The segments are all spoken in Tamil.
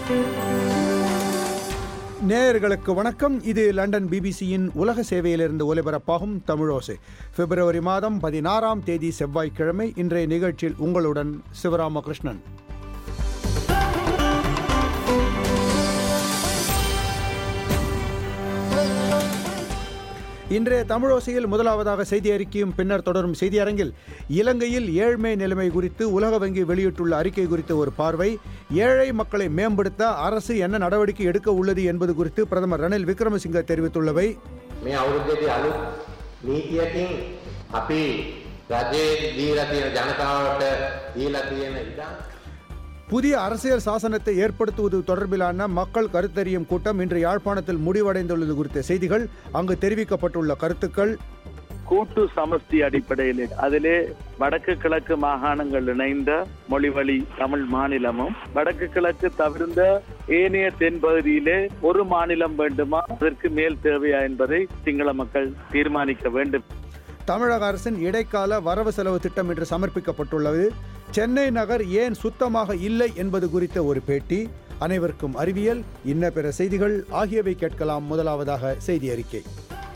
நேயர்களுக்கு வணக்கம் இது லண்டன் பிபிசியின் உலக சேவையிலிருந்து ஒலிபரப்பாகும் தமிழோசை பிப்ரவரி மாதம் பதினாறாம் தேதி செவ்வாய்க்கிழமை இன்றைய நிகழ்ச்சியில் உங்களுடன் சிவராமகிருஷ்ணன் இன்றைய தமிழோசையில் முதலாவதாக செய்தி அறிக்கையும் பின்னர் தொடரும் செய்தி அரங்கில் இலங்கையில் ஏழ்மை நிலைமை குறித்து உலக வங்கி வெளியிட்டுள்ள அறிக்கை குறித்த ஒரு பார்வை ஏழை மக்களை மேம்படுத்த அரசு என்ன நடவடிக்கை எடுக்க உள்ளது என்பது குறித்து பிரதமர் ரணில் விக்ரமசிங்க தெரிவித்துள்ளவை මේ අවුරුද්දේදී අලුත් නීතියකින් අපි රජයේ දීලා තියෙන ජනතාවට දීලා තියෙන ඉඩම් புதிய அரசியல் சாசனத்தை ஏற்படுத்துவது தொடர்பிலான மக்கள் கருத்தறியும் கூட்டம் இன்று யாழ்ப்பாணத்தில் முடிவடைந்துள்ளது குறித்த செய்திகள் அங்கு தெரிவிக்கப்பட்டுள்ள கருத்துக்கள் கூட்டு சமஸ்தி அடிப்படையில் அதிலே வடக்கு கிழக்கு மாகாணங்கள் இணைந்த மொழிவழி தமிழ் மாநிலமும் வடக்கு கிழக்கு தவிர்ந்த ஏனைய தென்பகுதியிலே ஒரு மாநிலம் வேண்டுமா அதற்கு மேல் தேவையா என்பதை சிங்கள மக்கள் தீர்மானிக்க வேண்டும் தமிழக அரசின் இடைக்கால வரவு செலவு திட்டம் என்று சமர்ப்பிக்கப்பட்டுள்ளது சென்னை நகர் ஏன் சுத்தமாக இல்லை என்பது குறித்த ஒரு பேட்டி அனைவருக்கும் அறிவியல் இன்ன பிற செய்திகள் ஆகியவை கேட்கலாம் முதலாவதாக செய்தி அறிக்கை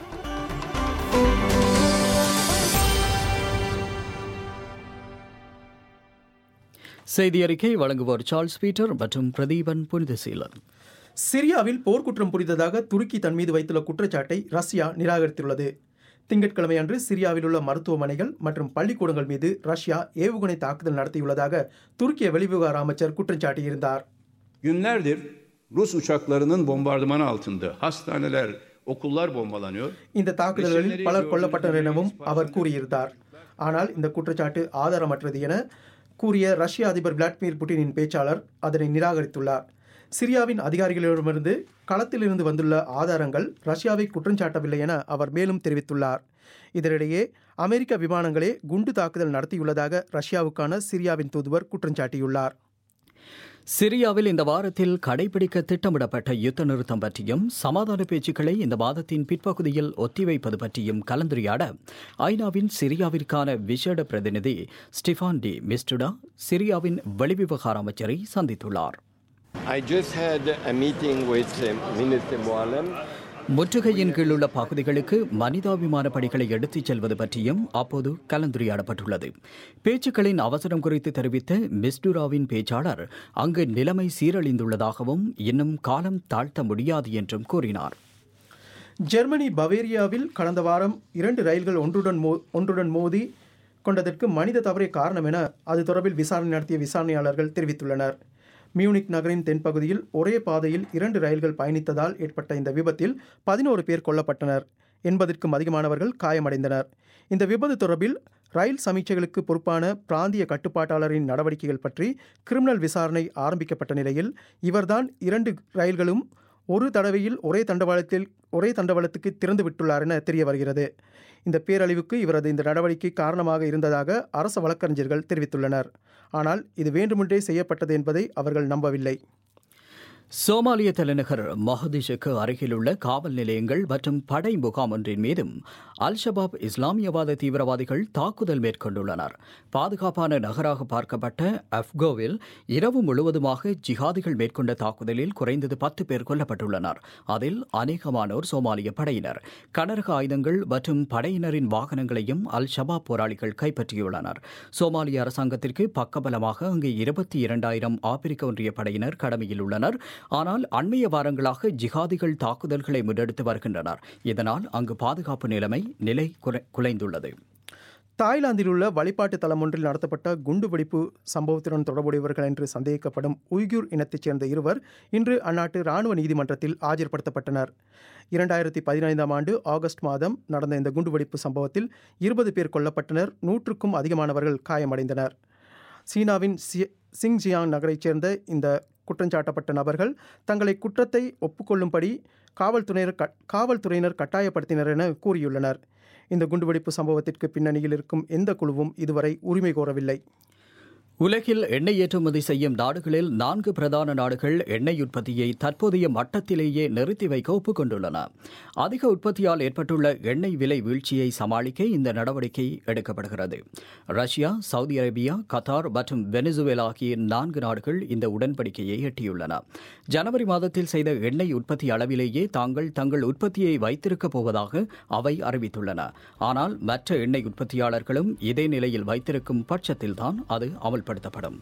செய்தி அறிக்கை வழங்குவோர் சார்ல்ஸ் பீட்டர் மற்றும் பிரதீபன் புனிதசீலன் சிரியாவில் போர்க்குற்றம் புரிந்ததாக துருக்கி தன் மீது வைத்துள்ள குற்றச்சாட்டை ரஷ்யா நிராகரித்துள்ளது திங்கட்கிழமை அன்று சிரியாவில் உள்ள மருத்துவமனைகள் மற்றும் பள்ளிக்கூடங்கள் மீது ரஷ்யா ஏவுகணை தாக்குதல் நடத்தியுள்ளதாக துருக்கிய வெளிவிவகார அமைச்சர் குற்றம் சாட்டியிருந்தார் Günlerdir Rus uçaklarının bombardımanı altında hastaneler, okullar bombalanıyor. இந்த தாக்குதல்களில் பலர் கொல்லப்பட்டனர் எனவும் அவர் கூறியிருந்தார் ஆனால் இந்த குற்றச்சாட்டு ஆதாரமற்றது என கூறிய ரஷ்ய அதிபர் விளாடிமிர் புட்டினின் பேச்சாளர் அதனை நிராகரித்துள்ளார் சிரியாவின் அதிகாரிகளிடமிருந்து களத்திலிருந்து வந்துள்ள ஆதாரங்கள் ரஷ்யாவை குற்றஞ்சாட்டவில்லை என அவர் மேலும் தெரிவித்துள்ளார் இதனிடையே அமெரிக்க விமானங்களே குண்டு தாக்குதல் நடத்தியுள்ளதாக ரஷ்யாவுக்கான சிரியாவின் தூதுவர் குற்றஞ்சாட்டியுள்ளார் சிரியாவில் இந்த வாரத்தில் கடைபிடிக்க திட்டமிடப்பட்ட யுத்த நிறுத்தம் பற்றியும் சமாதான பேச்சுக்களை இந்த மாதத்தின் பிற்பகுதியில் ஒத்திவைப்பது பற்றியும் கலந்துரையாட ஐநாவின் சிரியாவிற்கான விசேட பிரதிநிதி ஸ்டிஃபான் டி மிஸ்டுடா சிரியாவின் வெளிவிவகார அமைச்சரை சந்தித்துள்ளார் I just had a meeting with uh, Minister Moalem. முற்றுகையின் கீழ் உள்ள பகுதிகளுக்கு மனிதாபிமான படிகளை எடுத்துச் செல்வது பற்றியும் அப்போது கலந்துரையாடப்பட்டுள்ளது பேச்சுக்களின் அவசரம் குறித்து தெரிவித்த மிஸ்டுராவின் பேச்சாளர் அங்கு நிலைமை சீரழிந்துள்ளதாகவும் இன்னும் காலம் தாழ்த்த முடியாது என்றும் கூறினார் ஜெர்மனி பவேரியாவில் கடந்த வாரம் இரண்டு ரயில்கள் ஒன்றுடன் மோ ஒன்றுடன் மோதி கொண்டதற்கு மனித தவறே காரணம் என அது தொடர்பில் விசாரணை நடத்திய விசாரணையாளர்கள் தெரிவித்துள்ளனர் மியூனிக் நகரின் தென்பகுதியில் ஒரே பாதையில் இரண்டு ரயில்கள் பயணித்ததால் ஏற்பட்ட இந்த விபத்தில் பதினோரு பேர் கொல்லப்பட்டனர் எண்பதிற்கும் அதிகமானவர்கள் காயமடைந்தனர் இந்த விபத்து தொடர்பில் ரயில் சமீட்சைகளுக்கு பொறுப்பான பிராந்திய கட்டுப்பாட்டாளரின் நடவடிக்கைகள் பற்றி கிரிமினல் விசாரணை ஆரம்பிக்கப்பட்ட நிலையில் இவர்தான் இரண்டு ரயில்களும் ஒரு தடவையில் ஒரே தண்டவாளத்தில் ஒரே தண்டவாளத்துக்கு திறந்து விட்டுள்ளார் என தெரிய வருகிறது இந்த பேரழிவுக்கு இவரது இந்த நடவடிக்கை காரணமாக இருந்ததாக அரச வழக்கறிஞர்கள் தெரிவித்துள்ளனர் ஆனால் இது வேண்டுமென்றே செய்யப்பட்டது என்பதை அவர்கள் நம்பவில்லை சோமாலிய தலைநகர் மொஹதிஷுக்கு அருகிலுள்ள காவல் நிலையங்கள் மற்றும் படை முகாம் ஒன்றின் மீதும் அல் ஷபாப் இஸ்லாமியவாத தீவிரவாதிகள் தாக்குதல் மேற்கொண்டுள்ளனர் பாதுகாப்பான நகராக பார்க்கப்பட்ட அப்கோவில் இரவு முழுவதுமாக ஜிஹாதிகள் மேற்கொண்ட தாக்குதலில் குறைந்தது பத்து பேர் கொல்லப்பட்டுள்ளனர் அதில் அநேகமானோர் சோமாலிய படையினர் கனரக ஆயுதங்கள் மற்றும் படையினரின் வாகனங்களையும் அல் ஷபாப் போராளிகள் கைப்பற்றியுள்ளனர் சோமாலிய அரசாங்கத்திற்கு பக்கபலமாக அங்கு இருபத்தி இரண்டாயிரம் ஆப்பிரிக்க ஒன்றிய படையினர் கடமையில் உள்ளனர் ஆனால் அண்மைய வாரங்களாக ஜிஹாதிகள் தாக்குதல்களை முன்னெடுத்து வருகின்றனர் இதனால் அங்கு பாதுகாப்பு நிலைமை நிலை குறை- குலைந்துள்ளது தாய்லாந்தில் உள்ள வழிபாட்டு தலம் ஒன்றில் நடத்தப்பட்ட குண்டுவெடிப்பு சம்பவத்துடன் தொடர்புடையவர்கள் என்று சந்தேகிக்கப்படும் உய்குர் இனத்தைச் சேர்ந்த இருவர் இன்று அந்நாட்டு இராணுவ நீதிமன்றத்தில் ஆஜர்படுத்தப்பட்டனர் இரண்டாயிரத்தி பதினைந்தாம் ஆண்டு ஆகஸ்ட் மாதம் நடந்த இந்த குண்டுவெடிப்பு சம்பவத்தில் இருபது பேர் கொல்லப்பட்டனர் நூற்றுக்கும் அதிகமானவர்கள் காயமடைந்தனர் சீனாவின் சி- சிங்ஜியாங் நகரைச் சேர்ந்த இந்த குற்றஞ்சாட்டப்பட்ட நபர்கள் தங்களை குற்றத்தை ஒப்புக்கொள்ளும்படி காவல்துறையினர் க- காவல்துறையினர் கட்டாயப்படுத்தினர் என கூறியுள்ளனர் இந்த குண்டுவெடிப்பு சம்பவத்திற்கு பின்னணியில் இருக்கும் எந்த குழுவும் இதுவரை உரிமை கோரவில்லை உலகில் எண்ணெய் ஏற்றுமதி செய்யும் நாடுகளில் நான்கு பிரதான நாடுகள் எண்ணெய் உற்பத்தியை தற்போதைய மட்டத்திலேயே நிறுத்தி வைக்க ஒப்புக்கொண்டுள்ளன அதிக உற்பத்தியால் ஏற்பட்டுள்ள எண்ணெய் விலை வீழ்ச்சியை சமாளிக்க இந்த நடவடிக்கை எடுக்கப்படுகிறது ரஷ்யா சவுதி அரேபியா கத்தார் மற்றும் வெனிசுவேலா ஆகிய நான்கு நாடுகள் இந்த உடன்படிக்கையை எட்டியுள்ளன ஜனவரி மாதத்தில் செய்த எண்ணெய் உற்பத்தி அளவிலேயே தாங்கள் தங்கள் உற்பத்தியை வைத்திருக்கப் போவதாக அவை அறிவித்துள்ளன ஆனால் மற்ற எண்ணெய் உற்பத்தியாளர்களும் இதே நிலையில் வைத்திருக்கும் பட்சத்தில்தான் அது அமல்படுத்தப்படும்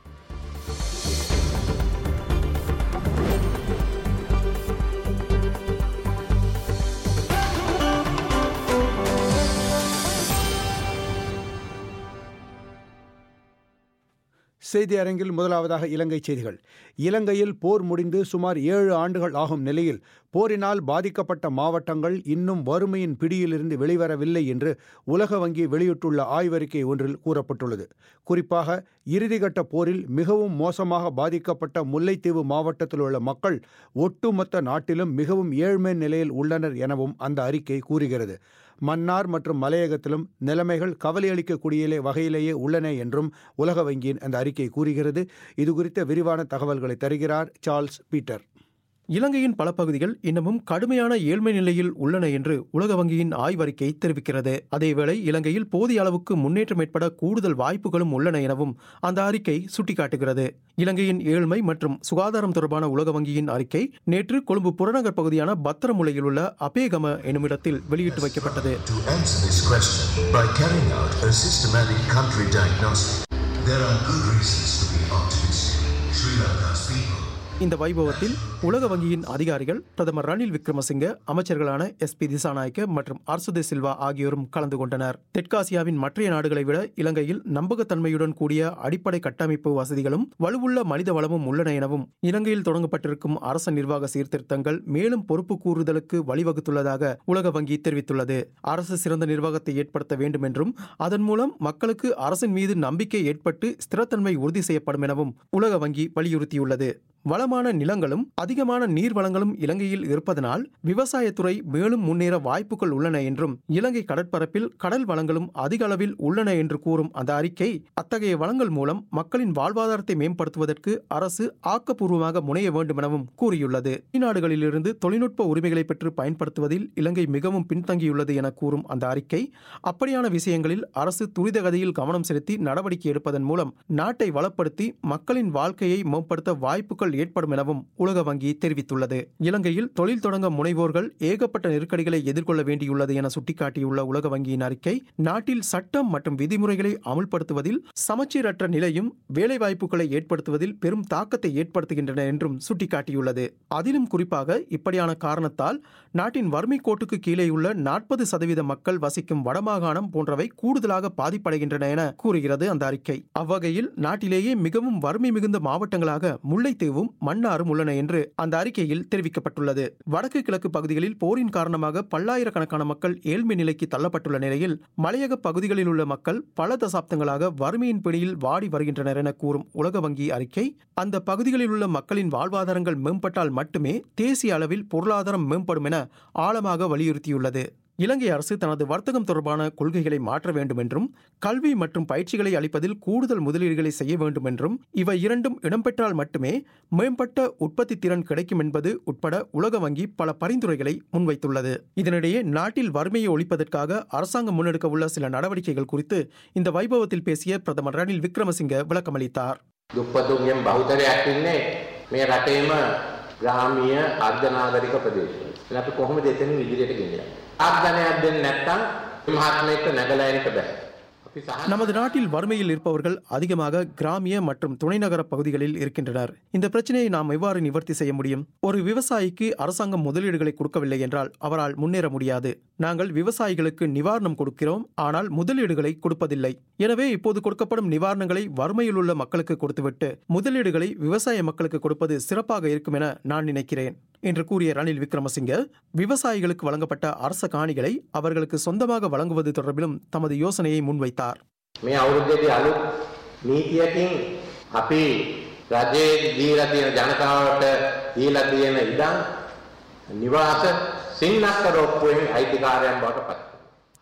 செய்தி அரங்கில் முதலாவதாக இலங்கை செய்திகள் இலங்கையில் போர் முடிந்து சுமார் ஏழு ஆண்டுகள் ஆகும் நிலையில் போரினால் பாதிக்கப்பட்ட மாவட்டங்கள் இன்னும் வறுமையின் பிடியிலிருந்து வெளிவரவில்லை என்று உலக வங்கி வெளியிட்டுள்ள ஆய்வறிக்கை ஒன்றில் கூறப்பட்டுள்ளது குறிப்பாக இறுதிக்கட்ட போரில் மிகவும் மோசமாக பாதிக்கப்பட்ட முல்லைத்தீவு மாவட்டத்தில் உள்ள மக்கள் ஒட்டுமொத்த நாட்டிலும் மிகவும் ஏழ்மை நிலையில் உள்ளனர் எனவும் அந்த அறிக்கை கூறுகிறது மன்னார் மற்றும் மலையகத்திலும் நிலைமைகள் கவலையளிக்கக்கூடிய வகையிலேயே உள்ளன என்றும் உலக வங்கியின் அந்த அறிக்கை கூறுகிறது இது குறித்த விரிவான தகவல்களை தருகிறார் சார்ல்ஸ் பீட்டர் இலங்கையின் பல பகுதிகள் இன்னமும் கடுமையான ஏழ்மை நிலையில் உள்ளன என்று உலக வங்கியின் ஆய்வறிக்கை தெரிவிக்கிறது அதேவேளை இலங்கையில் போதிய அளவுக்கு முன்னேற்றம் ஏற்பட கூடுதல் வாய்ப்புகளும் உள்ளன எனவும் அந்த அறிக்கை சுட்டிக்காட்டுகிறது இலங்கையின் ஏழ்மை மற்றும் சுகாதாரம் தொடர்பான உலக வங்கியின் அறிக்கை நேற்று கொழும்பு புறநகர் பகுதியான பத்திரமுலையில் உள்ள அபேகம எனுமிடத்தில் வெளியிட்டு வைக்கப்பட்டது To answer this question by carrying out a systematic country diagnostic, there are good reasons to be optimistic. Sri Lanka's people இந்த வைபவத்தில் உலக வங்கியின் அதிகாரிகள் பிரதமர் ரணில் விக்ரமசிங்க அமைச்சர்களான எஸ் பி திசாநாயக்க மற்றும் அர்சுதே சில்வா ஆகியோரும் கலந்து கொண்டனர் தெற்காசியாவின் மற்றைய நாடுகளை விட இலங்கையில் நம்பகத்தன்மையுடன் கூடிய அடிப்படை கட்டமைப்பு வசதிகளும் வலுவுள்ள மனித வளமும் உள்ளன எனவும் இலங்கையில் தொடங்கப்பட்டிருக்கும் அரச நிர்வாக சீர்திருத்தங்கள் மேலும் பொறுப்பு கூறுதலுக்கு வழிவகுத்துள்ளதாக உலக வங்கி தெரிவித்துள்ளது அரசு சிறந்த நிர்வாகத்தை ஏற்படுத்த வேண்டும் என்றும் அதன் மூலம் மக்களுக்கு அரசின் மீது நம்பிக்கை ஏற்பட்டு ஸ்திரத்தன்மை உறுதி செய்யப்படும் எனவும் உலக வங்கி வலியுறுத்தியுள்ளது வளமான நிலங்களும் அதிகமான நீர் வளங்களும் இலங்கையில் இருப்பதனால் விவசாயத்துறை மேலும் முன்னேற வாய்ப்புகள் உள்ளன என்றும் இலங்கை கடற்பரப்பில் கடல் வளங்களும் அதிக அளவில் உள்ளன என்று கூறும் அந்த அறிக்கை அத்தகைய வளங்கள் மூலம் மக்களின் வாழ்வாதாரத்தை மேம்படுத்துவதற்கு அரசு ஆக்கப்பூர்வமாக முனைய வேண்டும் எனவும் கூறியுள்ளது வெளிநாடுகளிலிருந்து தொழில்நுட்ப உரிமைகளை பெற்று பயன்படுத்துவதில் இலங்கை மிகவும் பின்தங்கியுள்ளது என கூறும் அந்த அறிக்கை அப்படியான விஷயங்களில் அரசு துரித கதியில் கவனம் செலுத்தி நடவடிக்கை எடுப்பதன் மூலம் நாட்டை வளப்படுத்தி மக்களின் வாழ்க்கையை மேம்படுத்த வாய்ப்புகள் ஏற்படும் எனவும் உலக வங்கி தெரிவித்துள்ளது இலங்கையில் தொழில் தொடங்க முனைவோர்கள் ஏகப்பட்ட நெருக்கடிகளை எதிர்கொள்ள வேண்டியுள்ளது என சுட்டிக்காட்டியுள்ள உலக வங்கியின் அறிக்கை நாட்டில் சட்டம் மற்றும் விதிமுறைகளை அமுல்படுத்துவதில் சமச்சீரற்ற நிலையும் வேலைவாய்ப்புகளை ஏற்படுத்துவதில் பெரும் தாக்கத்தை ஏற்படுத்துகின்றன என்றும் சுட்டிக்காட்டியுள்ளது அதிலும் குறிப்பாக இப்படியான காரணத்தால் நாட்டின் வறுமை கோட்டுக்கு கீழேயுள்ள நாற்பது சதவீத மக்கள் வசிக்கும் வடமாகாணம் போன்றவை கூடுதலாக பாதிப்படைகின்றன என கூறுகிறது அந்த அறிக்கை அவ்வகையில் நாட்டிலேயே மிகவும் வறுமை மிகுந்த மாவட்டங்களாக முல்லைத்தீவும் மன்னாரும் உள்ளன என்று அந்த அறிக்கையில் தெரிவிக்கப்பட்டுள்ளது வடக்கு கிழக்கு பகுதிகளில் போரின் காரணமாக பல்லாயிரக்கணக்கான மக்கள் ஏழ்மை நிலைக்கு தள்ளப்பட்டுள்ள நிலையில் மலையக பகுதிகளில் உள்ள மக்கள் பல தசாப்தங்களாக வறுமையின் பிடியில் வாடி வருகின்றனர் என கூறும் உலக வங்கி அறிக்கை அந்த பகுதிகளில் உள்ள மக்களின் வாழ்வாதாரங்கள் மேம்பட்டால் மட்டுமே தேசிய அளவில் பொருளாதாரம் மேம்படும் என ஆழமாக வலியுறுத்தியுள்ளது இலங்கை அரசு தனது வர்த்தகம் தொடர்பான கொள்கைகளை மாற்ற வேண்டும் என்றும் கல்வி மற்றும் பயிற்சிகளை அளிப்பதில் கூடுதல் முதலீடுகளை செய்ய வேண்டும் என்றும் இவை இரண்டும் இடம்பெற்றால் மட்டுமே மேம்பட்ட உற்பத்தி திறன் கிடைக்கும் என்பது உட்பட உலக வங்கி பல பரிந்துரைகளை முன்வைத்துள்ளது இதனிடையே நாட்டில் வறுமையை ஒழிப்பதற்காக அரசாங்கம் முன்னெடுக்க உள்ள சில நடவடிக்கைகள் குறித்து இந்த வைபவத்தில் பேசிய பிரதமர் ரணில் விக்ரமசிங்க விளக்கமளித்தார் දුප්පතුන්ගෙන් බහුතරයක් ඉන්නේ මේ රටේම ග්‍රාමීය අර්ධනාගරික ප්‍රදේශවල. එහෙනම් අපි කොහොමද එතනින් ඉදිරියට ගෙනියන්නේ? ආග්‍රහණයක් දෙන්නේ නැත්නම් මේ මහත්මයෙක්ට නැගලා එන්න බෑ. අපි සහ நமது நாட்டில் வறுமையில் இருப்பவர்கள் அதிகமாக கிராமிய மற்றும் துணைநகர பகுதிகளில் இருக்கின்றனர் இந்த பிரச்சனையை நாம் எவ்வாறு நிவர்த்தி செய்ய முடியும் ஒரு விவசாயிக்கு அரசாங்கம் முதலீடுகளை கொடுக்கவில்லை என்றால் அவரால் முன்னேற முடியாது நாங்கள் விவசாயிகளுக்கு நிவாரணம் கொடுக்கிறோம் ஆனால் முதலீடுகளை கொடுப்பதில்லை எனவே இப்போது கொடுக்கப்படும் நிவாரணங்களை வறுமையில் உள்ள மக்களுக்கு கொடுத்துவிட்டு முதலீடுகளை விவசாய மக்களுக்கு கொடுப்பது சிறப்பாக இருக்கும் என நான் நினைக்கிறேன் என்று கூறிய ரணில் விக்ரமசிங்க விவசாயிகளுக்கு வழங்கப்பட்ட அரச காணிகளை அவர்களுக்கு சொந்தமாக வழங்குவது தொடர்பிலும் தமது யோசனையை முன்வைத்தார் මේ අවුරුද්දේදී අලුත් නීතියකින් අපි රජයේ දීලා තියෙන ජනතාවට දීලා තියෙන ඉඩම් නිවාස සින්නක්ක රොප්පුවෙන් අයිතිකාරයන් බවට පත් කරනවා.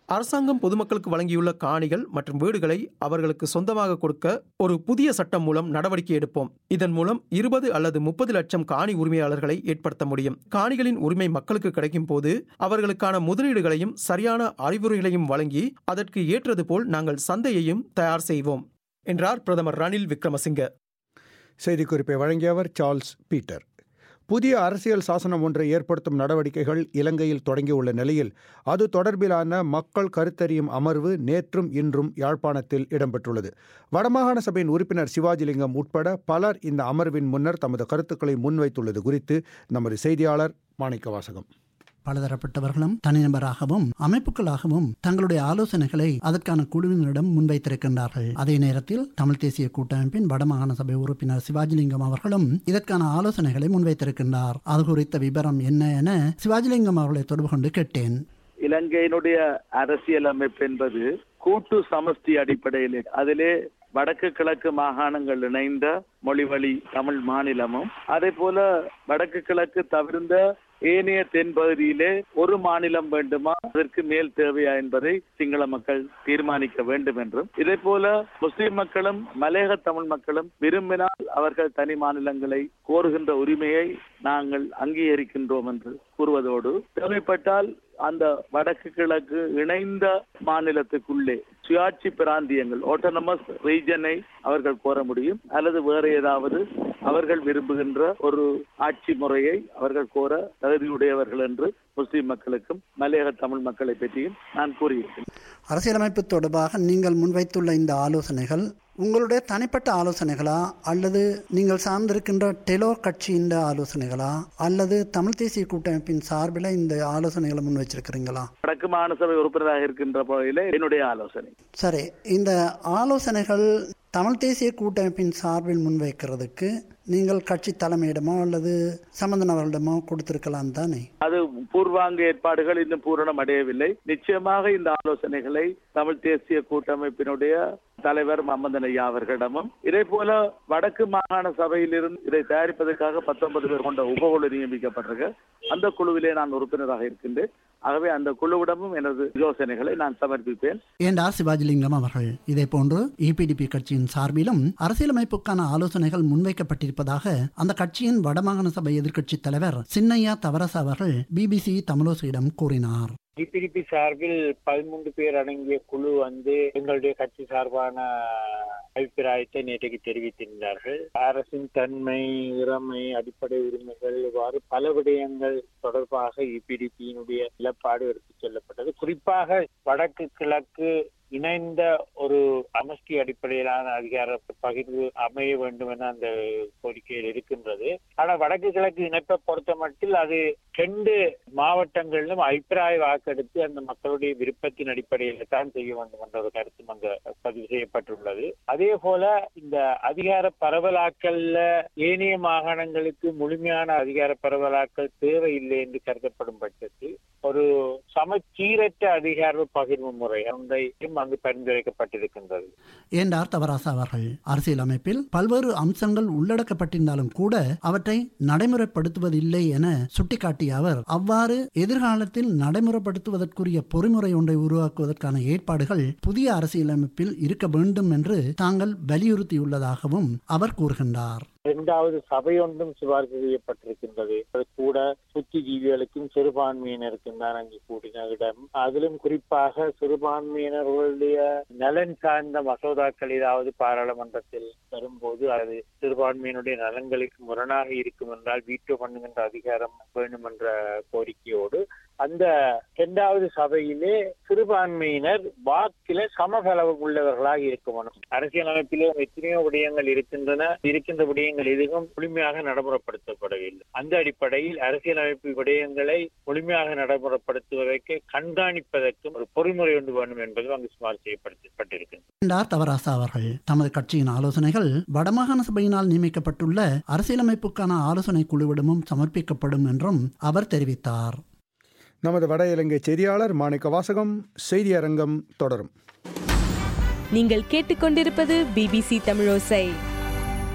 அரசாங்கம் பொதுமக்களுக்கு வழங்கியுள்ள காணிகள் மற்றும் வீடுகளை அவர்களுக்கு சொந்தமாக கொடுக்க ஒரு புதிய சட்டம் மூலம் நடவடிக்கை எடுப்போம் இதன் மூலம் இருபது அல்லது முப்பது லட்சம் காணி உரிமையாளர்களை ஏற்படுத்த முடியும் காணிகளின் உரிமை மக்களுக்கு கிடைக்கும் போது அவர்களுக்கான முதலீடுகளையும் சரியான அறிவுரைகளையும் வழங்கி அதற்கு ஏற்றது போல் நாங்கள் சந்தையையும் தயார் செய்வோம் என்றார் பிரதமர் ரணில் விக்ரமசிங்க செய்திக்குறிப்பை வழங்கியவர் சார்ல்ஸ் பீட்டர் புதிய அரசியல் சாசனம் ஒன்றை ஏற்படுத்தும் நடவடிக்கைகள் இலங்கையில் தொடங்கியுள்ள நிலையில் அது தொடர்பிலான மக்கள் கருத்தறியும் அமர்வு நேற்றும் இன்றும் யாழ்ப்பாணத்தில் இடம்பெற்றுள்ளது வடமாகாண சபையின் உறுப்பினர் சிவாஜிலிங்கம் உட்பட பலர் இந்த அமர்வின் முன்னர் தமது கருத்துக்களை முன்வைத்துள்ளது குறித்து நமது செய்தியாளர் மாணிக்கவாசகம் பலதரப்பட்டவர்களும் தனிநபராகவும் அமைப்புகளாகவும் தங்களுடைய ஆலோசனைகளை அதற்கான குழுவினரிடம் முன்வைத்திருக்கின்றார்கள் அதே நேரத்தில் தமிழ் தேசிய கூட்டமைப்பின் வடமாகாண சபை உறுப்பினர் சிவாஜிலிங்கம் அவர்களும் இதற்கான ஆலோசனைகளை முன்வைத்திருக்கின்றார் அது குறித்த விபரம் என்ன என சிவாஜிலிங்கம் அவர்களை தொடர்பு கொண்டு கேட்டேன் இலங்கையினுடைய அரசியலமைப்பு என்பது கூட்டு சமஷ்டி அடிப்படையில் அதிலே வடக்கு கிழக்கு மாகாணங்கள் இணைந்த மொழிவழி தமிழ் மாநிலமும் அதே போல வடக்கு கிழக்கு தவிர்ந்த ஏனைய தென்பகுதியிலே ஒரு மாநிலம் வேண்டுமா அதற்கு மேல் தேவையா என்பதை சிங்கள மக்கள் தீர்மானிக்க வேண்டும் என்றும் இதே போல முஸ்லிம் மக்களும் மலையக தமிழ் மக்களும் விரும்பினால் அவர்கள் தனி மாநிலங்களை கோருகின்ற உரிமையை நாங்கள் அங்கீகரிக்கின்றோம் என்று கூறுவதோடு தேவைப்பட்டால் அந்த வடக்கு கிழக்கு இணைந்த மாநிலத்துக்குள்ளே சுயாட்சி பிராந்தியங்கள் ஆட்டோனமஸ் ரீஜனை அவர்கள் கோர முடியும் அல்லது வேற ஏதாவது அவர்கள் விரும்புகின்ற ஒரு ஆட்சி முறையை அவர்கள் கோர தகுதியுடையவர்கள் என்று முஸ்லிம் மக்களுக்கும் மலையக தமிழ் மக்களை பற்றியும் நான் கூறியிருக்கிறேன் அரசியலமைப்பு தொடர்பாக நீங்கள் முன்வைத்துள்ள இந்த ஆலோசனைகள் உங்களுடைய தனிப்பட்ட ஆலோசனைகளா அல்லது நீங்கள் சார்ந்திருக்கின்ற டெலோ கட்சியின் ஆலோசனைகளா அல்லது தமிழ் தேசிய கூட்டமைப்பின் சார்பில் இந்த ஆலோசனைகளை முன் வச்சிருக்கிறீங்களா வடக்கு மாகாண சபை உறுப்பினராக இருக்கின்ற போதிலே என்னுடைய ஆலோசனை சரி இந்த ஆலோசனைகள் தமிழ் தேசிய கூட்டமைப்பின் சார்பில் முன்வைக்கிறதுக்கு நீங்கள் கட்சி தலைமையிடமோ அல்லது சம்பந்த நபர்களிடமோ கொடுத்திருக்கலாம் தானே அது பூர்வாங்க ஏற்பாடுகள் இன்னும் பூரணம் அடையவில்லை நிச்சயமாக இந்த ஆலோசனைகளை தமிழ் தேசிய கூட்டமைப்பினுடைய தலைவர் மம்மதன் ஐயா அவர்களிடமும் இதே போல வடக்கு மாகாண சபையிலிருந்து இதை தயாரிப்பதற்காக பத்தொன்பது பேர் கொண்ட உபகுழு நியமிக்கப்பட்டிருக்க அந்த குழுவிலே நான் உறுப்பினராக இருக்கின்றேன் ஆகவே அந்த குழுவிடமும் எனது யோசனைகளை நான் சமர்ப்பிப்பேன் ஏண்டார் சிவாஜிலிங்கம் அவர்கள் இதே போன்று இபிடிபி கட்சியின் சார்பிலும் அரசியலமைப்புக்கான ஆலோசனைகள் முன்வைக்கப்பட்டிருப்பதாக அந்த கட்சியின் வடமாகாண சபை எதிர்க்கட்சி தலைவர் சின்னையா தவரச அவர்கள் பிபிசி தமிழோசியிடம் கூறினார் டிபிடிபி சார்பில் பதிமூன்று பேர் அடங்கிய குழு வந்து எங்களுடைய கட்சி சார்பான அபிப்பிராயத்தை நேற்றைக்கு தெரிவித்திருந்தார்கள் அரசின் தன்மை இறமை அடிப்படை உரிமைகள் இவ்வாறு பல விடயங்கள் தொடர்பாக இபிடிபியினுடைய நிலப்பாடு எடுத்துச் செல்லப்பட்டது குறிப்பாக வடக்கு கிழக்கு இணைந்த ஒரு அமஸ்டி அடிப்படையிலான அதிகார பகிர்வு அமைய வேண்டும் என அந்த கோரிக்கையில் இருக்கின்றது ஆனால் வடக்கு கிழக்கு இணைப்பை பொறுத்த மட்டில் அது ரெண்டு மாவட்டங்களிலும் அபிப்பிராய வாக்கெடுத்து அந்த மக்களுடைய விருப்பத்தின் அடிப்படையில் தான் செய்ய வேண்டும் என்ற ஒரு கருத்தும் அங்க பதிவு செய்யப்பட்டுள்ளது அதே போல இந்த அதிகார பரவலாக்கல்ல ஏனைய மாகாணங்களுக்கு முழுமையான அதிகார பரவலாக்கல் தேவையில்லை என்று கருதப்படும் பட்சத்தில் ஒரு சமச்சீரற்ற அதிகார பகிர்வு முறை ஒன்றையும் அங்கு பரிந்துரைக்கப்பட்டிருக்கின்றது ஏண்டார் தவராசா அவர்கள் அரசியலமைப்பில் பல்வேறு அம்சங்கள் உள்ளடக்கப்பட்டிருந்தாலும் கூட அவற்றை நடைமுறைப்படுத்துவதில்லை என சுட்டிக்காட்டிய அவர் அவ்வாறு எதிர்காலத்தில் நடைமுறைப்படுத்துவதற்குரிய பொறிமுறை ஒன்றை உருவாக்குவதற்கான ஏற்பாடுகள் புதிய அரசியலமைப்பில் இருக்க வேண்டும் என்று தாங்கள் வலியுறுத்தியுள்ளதாகவும் அவர் கூறுகின்றார் இரண்டாவது சபை ஒன்றும் சிபாரிசு செய்யப்பட்டிருக்கின்றது அது கூட புத்திஜீவிகளுக்கும் சிறுபான்மையினருக்கும் தான் அங்கு கூடின இடம் அதிலும் குறிப்பாக சிறுபான்மையினர்களுடைய நலன் சார்ந்த மசோதாக்கள் ஏதாவது பாராளுமன்றத்தில் வரும்போது அது சிறுபான்மையினுடைய நலன்களுக்கு முரணாக இருக்கும் என்றால் வீட்டோ பண்ணுகின்ற அதிகாரம் வேண்டும் என்ற கோரிக்கையோடு அந்த இரண்டாவது சபையிலே சிறுபான்மையினர் வாக்கில சமபலவு உள்ளவர்களாக இருக்க வேணும் அரசியலமைப்பிலே எத்தனையோ விடயங்கள் இருக்கின்றன இருக்கின்ற விடயங்கள் எதுவும் முழுமையாக நடைமுறைப்படுத்தப்படவில்லை அந்த அடிப்படையில் அரசியலமைப்பு விடயங்களை முழுமையாக நடைமுறைப்படுத்துவதற்கு கண்காணிப்பதற்கும் ஒரு பொறிமுறை ஒன்று வேண்டும் என்பதும் அங்கு சுமார் செய்யப்பட்டிருக்கிறது என்றார் தவராசா அவர்கள் தமது கட்சியின் ஆலோசனைகள் வடமாகாண சபையினால் நியமிக்கப்பட்டுள்ள அரசியலமைப்புக்கான ஆலோசனை குழுவிடமும் சமர்ப்பிக்கப்படும் என்றும் அவர் தெரிவித்தார் நமது வட இலங்கை செய்தியாளர் மாணிக்க வாசகம் செய்தி அரங்கம் தொடரும் நீங்கள் கேட்டுக்கொண்டிருப்பது பிபிசி தமிழோசை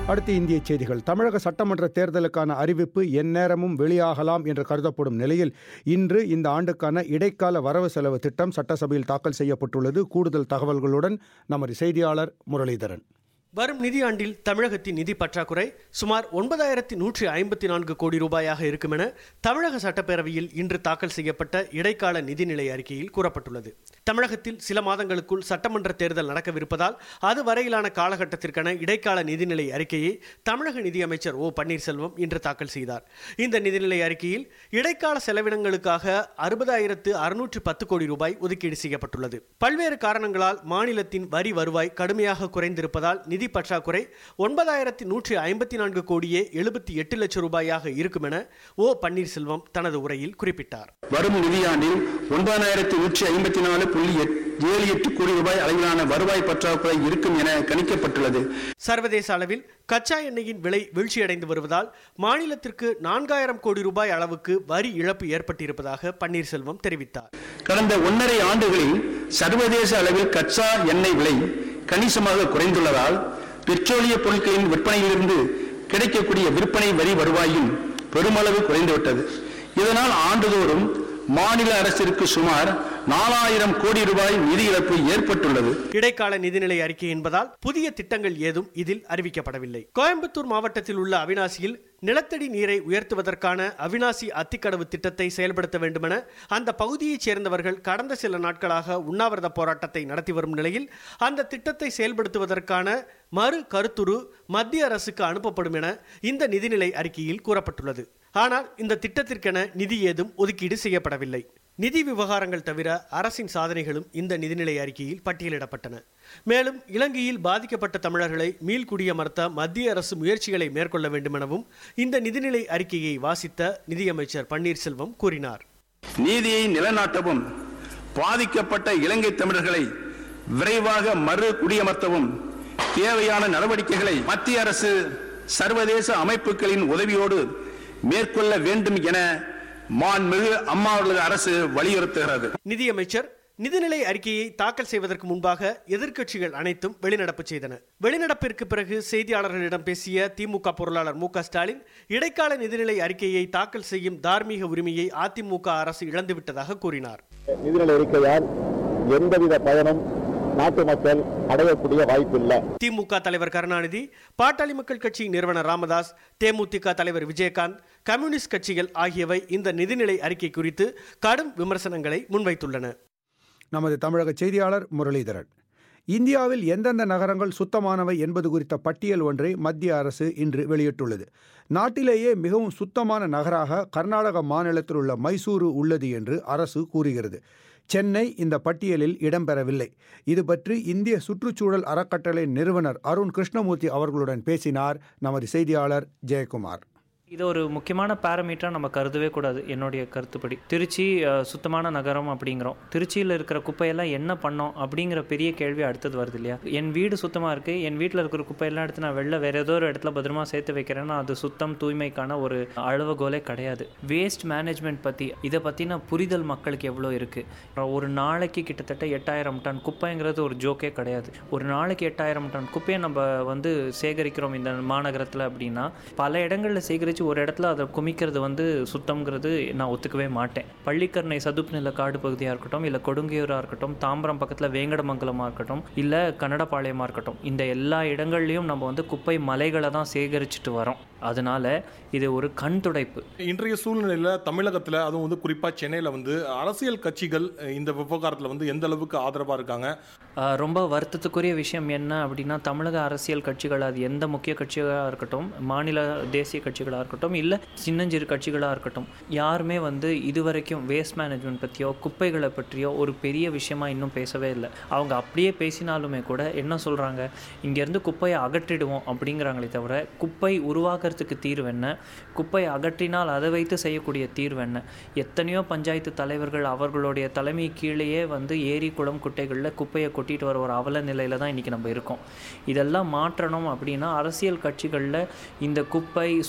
அடுத்து இந்திய செய்திகள் தமிழக சட்டமன்ற தேர்தலுக்கான அறிவிப்பு எந்நேரமும் வெளியாகலாம் என்று கருதப்படும் நிலையில் இன்று இந்த ஆண்டுக்கான இடைக்கால வரவு செலவு திட்டம் சட்டசபையில் தாக்கல் செய்யப்பட்டுள்ளது கூடுதல் தகவல்களுடன் நமது செய்தியாளர் முரளிதரன் வரும் நிதியாண்டில் தமிழகத்தின் நிதி பற்றாக்குறை சுமார் ஒன்பதாயிரத்தி நூற்றி ஐம்பத்தி நான்கு கோடி ரூபாயாக இருக்கும் என தமிழக சட்டப்பேரவையில் இன்று தாக்கல் செய்யப்பட்ட இடைக்கால நிதிநிலை அறிக்கையில் கூறப்பட்டுள்ளது தமிழகத்தில் சில மாதங்களுக்குள் சட்டமன்ற தேர்தல் நடக்கவிருப்பதால் அது வரையிலான காலகட்டத்திற்கான இடைக்கால நிதிநிலை அறிக்கையை தமிழக நிதியமைச்சர் ஓ பன்னீர்செல்வம் இன்று தாக்கல் செய்தார் இந்த நிதிநிலை அறிக்கையில் இடைக்கால செலவினங்களுக்காக அறுபதாயிரத்து அறுநூற்று பத்து கோடி ரூபாய் ஒதுக்கீடு செய்யப்பட்டுள்ளது பல்வேறு காரணங்களால் மாநிலத்தின் வரி வருவாய் கடுமையாக குறைந்திருப்பதால் நிதி பற்றாக்குறை ஒன்பதாயிரத்தி நூற்றி ஐம்பத்தி நான்கு கோடியே எழுபத்தி எட்டு லட்சம் ரூபாயாக இருக்கும் என ஓ பன்னீர்செல்வம் தனது உரையில் குறிப்பிட்டார் வரும் நிதியாண்டில் ஒன்பதாயிரத்தி நூற்றி ஐம்பத்தி நாலு புள்ளி ஏழு எட்டு கோடி ரூபாய் அளவிலான வருவாய் பற்றாக்குறை இருக்கும் என கணிக்கப்பட்டுள்ளது சர்வதேச அளவில் கச்சா எண்ணெயின் விலை வீழ்ச்சியடைந்து வருவதால் மாநிலத்திற்கு நான்காயிரம் கோடி ரூபாய் அளவுக்கு வரி இழப்பு ஏற்பட்டிருப்பதாக பன்னீர்செல்வம் தெரிவித்தார் கடந்த ஒன்றரை ஆண்டுகளில் சர்வதேச அளவில் கச்சா எண்ணெய் விலை கணிசமாக குறைந்துள்ளதால் பெட்ரோலிய பொருட்களின் விற்பனையிலிருந்து கிடைக்கக்கூடிய விற்பனை வரி வருவாயும் பெருமளவு குறைந்துவிட்டது இதனால் ஆண்டுதோறும் மாநில அரசிற்கு சுமார் நாலாயிரம் கோடி ரூபாய் நிதி இழப்பு ஏற்பட்டுள்ளது இடைக்கால நிதிநிலை அறிக்கை என்பதால் புதிய திட்டங்கள் ஏதும் இதில் அறிவிக்கப்படவில்லை கோயம்புத்தூர் மாவட்டத்தில் உள்ள அவினாசியில் நிலத்தடி நீரை உயர்த்துவதற்கான அவினாசி அத்திக்கடவு திட்டத்தை செயல்படுத்த வேண்டுமென அந்த பகுதியைச் சேர்ந்தவர்கள் கடந்த சில நாட்களாக உண்ணாவிரத போராட்டத்தை நடத்தி வரும் நிலையில் அந்த திட்டத்தை செயல்படுத்துவதற்கான மறு கருத்துரு மத்திய அரசுக்கு அனுப்பப்படும் என இந்த நிதிநிலை அறிக்கையில் கூறப்பட்டுள்ளது ஆனால் இந்த திட்டத்திற்கென நிதி ஏதும் ஒதுக்கீடு செய்யப்படவில்லை நிதி விவகாரங்கள் தவிர அரசின் சாதனைகளும் இந்த நிதிநிலை அறிக்கையில் பட்டியலிடப்பட்டன மேலும் இலங்கையில் பாதிக்கப்பட்ட தமிழர்களை மீள்குடியமர்த்த மத்திய அரசு முயற்சிகளை மேற்கொள்ள வேண்டுமெனவும் இந்த நிதிநிலை அறிக்கையை வாசித்த நிதியமைச்சர் பன்னீர்செல்வம் கூறினார் நீதியை நிலைநாட்டவும் பாதிக்கப்பட்ட இலங்கை தமிழர்களை விரைவாக மறு குடியமர்த்தவும் தேவையான நடவடிக்கைகளை மத்திய அரசு சர்வதேச அமைப்புகளின் உதவியோடு மேற்கொள்ள வேண்டும் என மாண்புமிகு அம்மா அவர்களது அரசு வலியுறுத்துகிறது நிதியமைச்சர் நிதிநிலை அறிக்கையை தாக்கல் செய்வதற்கு முன்பாக எதிர்க்கட்சிகள் அனைத்தும் வெளிநடப்பு செய்தன வெளிநடப்பிற்கு பிறகு செய்தியாளர்களிடம் பேசிய திமுக பொருளாளர் மு ஸ்டாலின் இடைக்கால நிதிநிலை அறிக்கையை தாக்கல் செய்யும் தார்மீக உரிமையை அதிமுக அரசு இழந்துவிட்டதாக கூறினார் நிதிநிலை அறிக்கையால் எந்தவித பயனும் நாட்டு மக்கள் அடையக்கூடிய வாய்ப்பில்லை திமுக தலைவர் கருணாநிதி பாட்டாளி மக்கள் கட்சி நிறுவனர் ராமதாஸ் தேமுதிக தலைவர் விஜயகாந்த் கம்யூனிஸ்ட் கட்சிகள் ஆகியவை இந்த நிதிநிலை அறிக்கை குறித்து கடும் விமர்சனங்களை முன்வைத்துள்ளன நமது தமிழக செய்தியாளர் முரளிதரன் இந்தியாவில் எந்தெந்த நகரங்கள் சுத்தமானவை என்பது குறித்த பட்டியல் ஒன்றை மத்திய அரசு இன்று வெளியிட்டுள்ளது நாட்டிலேயே மிகவும் சுத்தமான நகராக கர்நாடக மாநிலத்தில் உள்ள மைசூரு உள்ளது என்று அரசு கூறுகிறது சென்னை இந்த பட்டியலில் இடம்பெறவில்லை இது பற்றி இந்திய சுற்றுச்சூழல் அறக்கட்டளை நிறுவனர் அருண் கிருஷ்ணமூர்த்தி அவர்களுடன் பேசினார் நமது செய்தியாளர் ஜெயக்குமார் இது ஒரு முக்கியமான பேரமீட்டராக நம்ம கருதவே கூடாது என்னுடைய கருத்துப்படி திருச்சி அஹ், சுத்தமான நகரம் அப்படிங்கிறோம் திருச்சியில் இருக்கிற குப்பையெல்லாம் என்ன பண்ணோம் அப்படிங்கிற பெரிய கேள்வி அடுத்தது வருது இல்லையா என் வீடு சுத்தமாக இருக்குது என் வீட்டில் இருக்கிற குப்பையெல்லாம் எடுத்து நான் வெளில வேறு ஏதோ ஒரு இடத்துல பத்திரமா சேர்த்து வைக்கிறேன்னா அது சுத்தம் தூய்மைக்கான ஒரு அளவுகோலே கிடையாது வேஸ்ட் மேனேஜ்மெண்ட் பற்றி இதை பற்றின புரிதல் மக்களுக்கு எவ்வளோ இருக்குது ஒரு நாளைக்கு கிட்டத்தட்ட எட்டாயிரம் டன் குப்பைங்கிறது ஒரு ஜோக்கே கிடையாது ஒரு நாளைக்கு எட்டாயிரம் டன் குப்பையை நம்ம வந்து சேகரிக்கிறோம் இந்த மாநகரத்தில் அப்படின்னா பல இடங்களில் சேகரித்து ஒரு இடத்துல அதை குமிக்கிறது வந்து சுத்தம்ங்கிறது நான் ஒத்துக்கவே மாட்டேன் பள்ளிக்கரணை சதுப்பு நில காடு பகுதியாக இருக்கட்டும் இல்லை கொடுங்கையூராக இருக்கட்டும் தாம்பரம் பக்கத்தில் வேங்கடமங்கலமாக இருக்கட்டும் இல்லை கன்னடபாளையமாக இருக்கட்டும் இந்த எல்லா இடங்கள்லையும் நம்ம வந்து குப்பை மலைகளை தான் சேகரிச்சுட்டு வரோம் அதனால இது ஒரு கண் துடைப்பு இன்றைய சூழ்நிலையில் தமிழகத்தில் அதுவும் வந்து குறிப்பாக சென்னையில் வந்து அரசியல் கட்சிகள் இந்த விவகாரத்தில் வந்து எந்த அளவுக்கு ஆதரவாக இருக்காங்க ஆஹ் ரொம்ப வருத்தத்துக்குரிய விஷயம் என்ன அப்படின்னா தமிழக அரசியல் கட்சிகள் அது எந்த முக்கிய கட்சிகளாக இருக்கட்டும் மாநில தேசிய கட்சிகளாக இருக்கட்டும் இல்லை சின்னஞ்சிறு கட்சிகளாக இருக்கட்டும் யாருமே வந்து இதுவரைக்கும் வேஸ்ட் மேனேஜ்மெண்ட் பற்றியோ குப்பைகளை பற்றியோ ஒரு பெரிய விஷயமா இன்னும் பேசவே இல்லை அவங்க அப்படியே பேசினாலுமே கூட என்ன சொல்கிறாங்க இங்கேருந்து குப்பையை அகற்றிடுவோம் அப்படிங்கிறாங்களே தவிர குப்பை உருவாக்குறதுக்கு தீர்வு என்ன குப்பை அகற்றினால் அதை வைத்து செய்யக்கூடிய தீர்வு என்ன எத்தனையோ பஞ்சாயத்து தலைவர்கள் அவர்களுடைய தலைமை கீழேயே வந்து ஏரி குளம் குட்டைகளில் குப்பையை கொட்டிட்டு வர ஒரு அவல நிலையில் தான் இன்றைக்கி நம்ம இருக்கோம் இதெல்லாம் மாற்றணும் அப்படின்னா அரசியல் கட்சிகளில் இந்த குப்பை சுற்றுச்சூழல்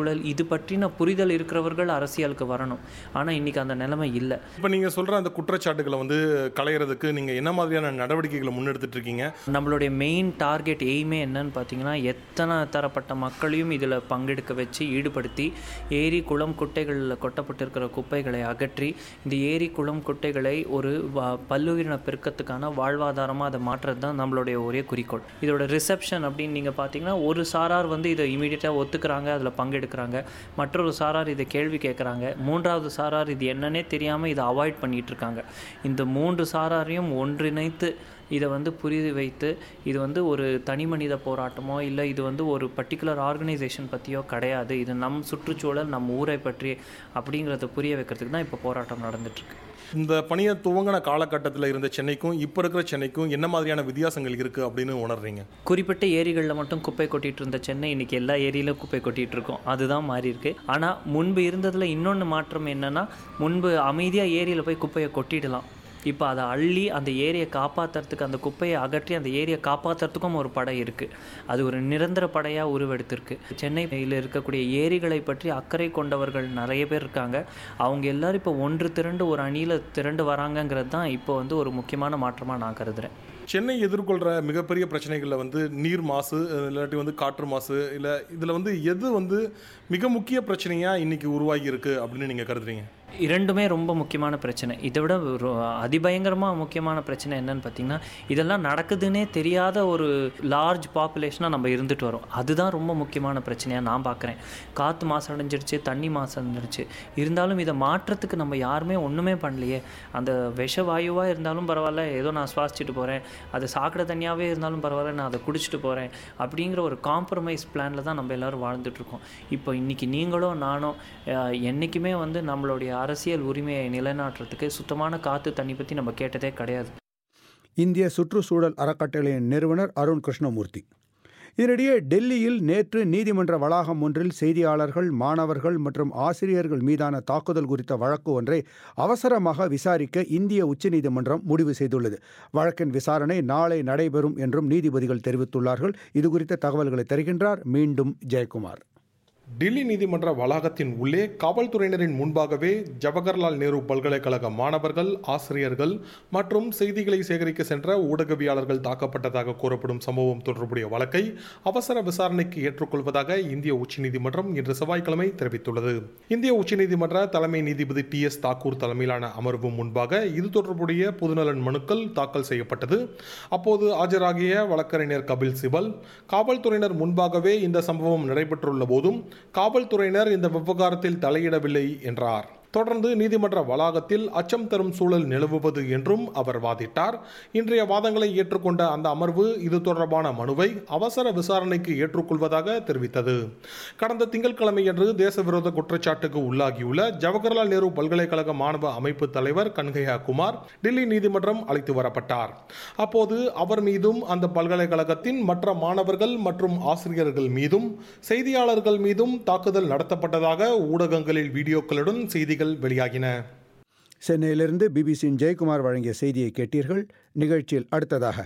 சுற்றுச்சூழல் இது பற்றின புரிதல் இருக்கிறவர்கள் அரசியலுக்கு வரணும் ஆனால் இன்னைக்கு அந்த நிலைமை இல்லை இப்போ நீங்கள் சொல்கிற அந்த குற்றச்சாட்டுகளை வந்து களையிறதுக்கு நீங்கள் என்ன மாதிரியான நடவடிக்கைகளை முன்னெடுத்துட்டு இருக்கீங்க நம்மளுடைய மெயின் டார்கெட் எய்மே என்னன்னு பார்த்தீங்கன்னா எத்தனை தரப்பட்ட மக்களையும் இதில் பங்கெடுக்க வச்சு ஈடுபடுத்தி ஏரி குளம் குட்டைகளில் கொட்டப்பட்டிருக்கிற குப்பைகளை அகற்றி இந்த ஏரி குளம் குட்டைகளை ஒரு வ- பல்லுயிரின பெருக்கத்துக்கான வாழ்வாதாரமாக அதை மாற்றுறது தான் நம்மளுடைய ஒரே குறிக்கோள் இதோட ரிசப்ஷன் அப்படின்னு நீங்கள் பார்த்தீங்கன்னா ஒரு சாரார் வந்து இதை இமீடியட்டாக ஒத்துக்கிறாங்க அதில் பங்கெடுக்கிறாங்க மற்றொரு சாரார் இதை கேள்வி கேட்குறாங்க மூன்றாவது சாரார் இது என்னன்னே தெரியாமல் இதை அவாய்ட் பண்ணிட்டு இருக்காங்க இந்த மூன்று சாராரையும் ஒன்றிணைத்து இதை வந்து புரிய வைத்து இது வந்து ஒரு தனி மனித போராட்டமோ இல்லை இது வந்து ஒரு பர்டிகுலர் ஆர்கனைசேஷன் பற்றியோ கிடையாது இது நம் சுற்றுச்சூழல் நம் ஊரை பற்றி அப்படிங்கிறத புரிய வைக்கிறதுக்கு தான் இப்போ போராட்டம் நடந்துட்டுருக்கு இந்த பணியை துவங்கின காலகட்டத்தில் இருந்த சென்னைக்கும் இப்போ இருக்கிற சென்னைக்கும் என்ன மாதிரியான வித்தியாசங்கள் இருக்குது அப்படின்னு உணர்றீங்க குறிப்பிட்ட ஏரிகளில் மட்டும் குப்பை கொட்டிட்டு இருந்த சென்னை இன்னைக்கு எல்லா ஏரியிலும் குப்பை கொட்டிட்டு இருக்கோம் அதுதான் மாறி இருக்கு ஆனால் முன்பு இருந்ததில் இன்னொன்று மாற்றம் என்னன்னா முன்பு அமைதியாக ஏரியில் போய் குப்பையை கொட்டிடலாம் இப்போ அதை அள்ளி அந்த ஏரியை காப்பாற்றுறதுக்கு அந்த குப்பையை அகற்றி அந்த ஏரியை காப்பாற்றுறதுக்கும் ஒரு படை இருக்குது அது ஒரு நிரந்தர படையாக உருவெடுத்திருக்கு சென்னையில் இருக்கக்கூடிய ஏரிகளை பற்றி அக்கறை கொண்டவர்கள் நிறைய பேர் இருக்காங்க அவங்க எல்லாரும் இப்போ ஒன்று திரண்டு ஒரு அணியில் திரண்டு வராங்கங்கிறது தான் இப்போ வந்து ஒரு முக்கியமான மாற்றமாக நான் கருதுகிறேன் சென்னை எதிர்கொள்கிற மிகப்பெரிய பிரச்சனைகளில் வந்து நீர் மாசு அஹ் இல்லாட்டி வந்து காற்று மாசு இல்லை இதில் வந்து எது வந்து மிக முக்கிய பிரச்சனையாக இன்னைக்கு உருவாகி இருக்கு அப்படின்னு நீங்கள் கருதுறீங்க இரண்டுமே ரொம்ப முக்கியமான பிரச்சனை இதை விட ஒரு அதிபயங்கரமாக முக்கியமான பிரச்சனை என்னன்னு பார்த்தீங்கன்னா இதெல்லாம் நடக்குதுன்னே தெரியாத ஒரு லார்ஜ் பாப்புலேஷனாக நம்ம இருந்துட்டு வரோம் அதுதான் ரொம்ப முக்கியமான பிரச்சனையாக நான் பார்க்குறேன் காற்று மாசடைஞ்சிருச்சு தண்ணி மாசடைஞ்சிருச்சு இருந்தாலும் இதை மாற்றத்துக்கு நம்ம யாருமே ஒன்றுமே பண்ணலையே அந்த விஷ வாயுவாக இருந்தாலும் பரவாயில்ல ஏதோ நான் சுவாசிச்சுட்டு போகிறேன் அது சாக்கடை தண்ணியாகவே இருந்தாலும் பரவாயில்ல நான் அதை குடிச்சிட்டு போகிறேன் அப்படிங்கிற ஒரு காம்ப்ரமைஸ் பிளானில் தான் நம்ம எல்லோரும் வாழ்ந்துட்டுருக்கோம் இப்போ இன்றைக்கி நீங்களும் நானும் அஹ், என்றைக்குமே வந்து நம்மளுடைய அரசியல் உரிமையை நிலைநாட்டுறதுக்கு சுத்தமான காற்று தண்ணி பற்றி நம்ம கேட்டதே கிடையாது இந்திய சுற்றுச்சூழல் அறக்கட்டளையின் நிறுவனர் அருண் கிருஷ்ணமூர்த்தி இதனிடையே டெல்லியில் நேற்று நீதிமன்ற வளாகம் ஒன்றில் செய்தியாளர்கள் மாணவர்கள் மற்றும் ஆசிரியர்கள் மீதான தாக்குதல் குறித்த வழக்கு ஒன்றை அவசரமாக விசாரிக்க இந்திய உச்சநீதிமன்றம் முடிவு செய்துள்ளது வழக்கின் விசாரணை நாளை நடைபெறும் என்றும் நீதிபதிகள் தெரிவித்துள்ளார்கள் இதுகுறித்த தகவல்களை தருகின்றார் மீண்டும் ஜெயக்குமார் டெல்லி நீதிமன்ற வளாகத்தின் உள்ளே காவல்துறையினரின் முன்பாகவே ஜவஹர்லால் நேரு பல்கலைக்கழக மாணவர்கள் ஆசிரியர்கள் மற்றும் செய்திகளை சேகரிக்க சென்ற ஊடகவியாளர்கள் தாக்கப்பட்டதாக கூறப்படும் சம்பவம் தொடர்புடைய வழக்கை அவசர விசாரணைக்கு ஏற்றுக்கொள்வதாக இந்திய உச்சநீதிமன்றம் இன்று செவ்வாய்க்கிழமை தெரிவித்துள்ளது இந்திய உச்சநீதிமன்ற தலைமை நீதிபதி டி எஸ் தாக்கூர் தலைமையிலான அமர்வு முன்பாக இது தொடர்புடைய பொதுநலன் மனுக்கள் தாக்கல் செய்யப்பட்டது அப்போது ஆஜராகிய வழக்கறிஞர் கபில் சிபல் காவல்துறையினர் முன்பாகவே இந்த சம்பவம் நடைபெற்றுள்ள போதும் காவல்துறையினர் இந்த விவகாரத்தில் தலையிடவில்லை என்றார் தொடர்ந்து நீதிமன்ற வளாகத்தில் அச்சம் தரும் சூழல் நிலவுவது என்றும் அவர் வாதிட்டார் இன்றைய வாதங்களை ஏற்றுக்கொண்ட அந்த அமர்வு இது தொடர்பான மனுவை அவசர விசாரணைக்கு ஏற்றுக்கொள்வதாக தெரிவித்தது கடந்த திங்கட்கிழமையன்று தேசவிரோத குற்றச்சாட்டுக்கு உள்ளாகியுள்ள ஜவஹர்லால் நேரு பல்கலைக்கழக மாணவ அமைப்பு தலைவர் கன்கையா குமார் டெல்லி நீதிமன்றம் அழைத்து வரப்பட்டார் அப்போது அவர் மீதும் அந்த பல்கலைக்கழகத்தின் மற்ற மாணவர்கள் மற்றும் ஆசிரியர்கள் மீதும் செய்தியாளர்கள் மீதும் தாக்குதல் நடத்தப்பட்டதாக ஊடகங்களில் வீடியோக்களுடன் செய்திகள் வெளியாகின சென்னையிலிருந்து பிபிசியின் ஜெயக்குமார் வழங்கிய செய்தியை கேட்டீர்கள் நிகழ்ச்சியில் அடுத்ததாக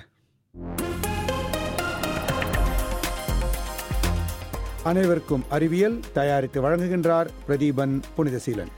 அனைவருக்கும் அறிவியல் தயாரித்து வழங்குகின்றார் பிரதீபன் புனிதசீலன்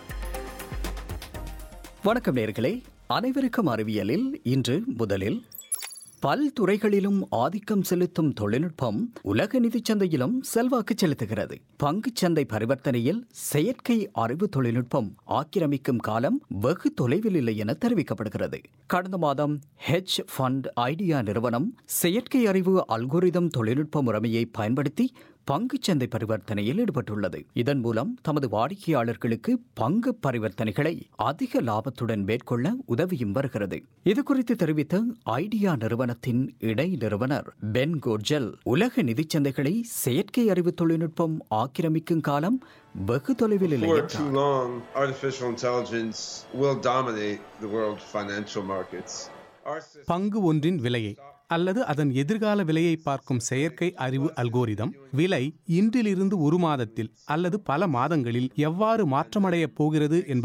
வணக்கம் நேர்களே அனைவருக்கும் அறிவியலில் இன்று முதலில் பல்துறைகளிலும் ஆதிக்கம் செலுத்தும் தொழில்நுட்பம் உலக நிதிச் சந்தையிலும் செல்வாக்கு செலுத்துகிறது பங்குச் சந்தை பரிவர்த்தனையில் செயற்கை அறிவு தொழில்நுட்பம் ஆக்கிரமிக்கும் காலம் வெகு தொலைவில் இல்லை என தெரிவிக்கப்படுகிறது கடந்த மாதம் ஹெச் ஃபண்ட் ஐடியா நிறுவனம் செயற்கை அறிவு அல்கோரிதம் தொழில்நுட்ப முறைமையை பயன்படுத்தி பங்குச் சந்தை பரிவர்த்தனையில் ஈடுபட்டுள்ளது இதன் மூலம் தமது வாடிக்கையாளர்களுக்கு பங்கு பரிவர்த்தனைகளை அதிக லாபத்துடன் மேற்கொள்ள உதவியும் வருகிறது இது குறித்து தெரிவித்த ஐடியா நிறுவனத்தின் இடை நிறுவனர் பென் கோர்ஜல் உலக நிதிச் சந்தைகளை செயற்கை அறிவு தொழில்நுட்பம் ஆக்கிரமிக்கும் காலம் வெகு தொலைவில் இல்லை For என்றார். too long, artificial intelligence will dominate the world financial markets. Our system பங்கு ஒன்றின் விலையை அல்லது அதன் எதிர்கால விலையை பார்க்கும் செயற்கை அறிவு அல்கோரிதம் விலை இன்றிலிருந்து ஒரு மாதத்தில் அல்லது பல மாதங்களில் எவ்வாறு மாற்றமடையப் போகிறது என்பதை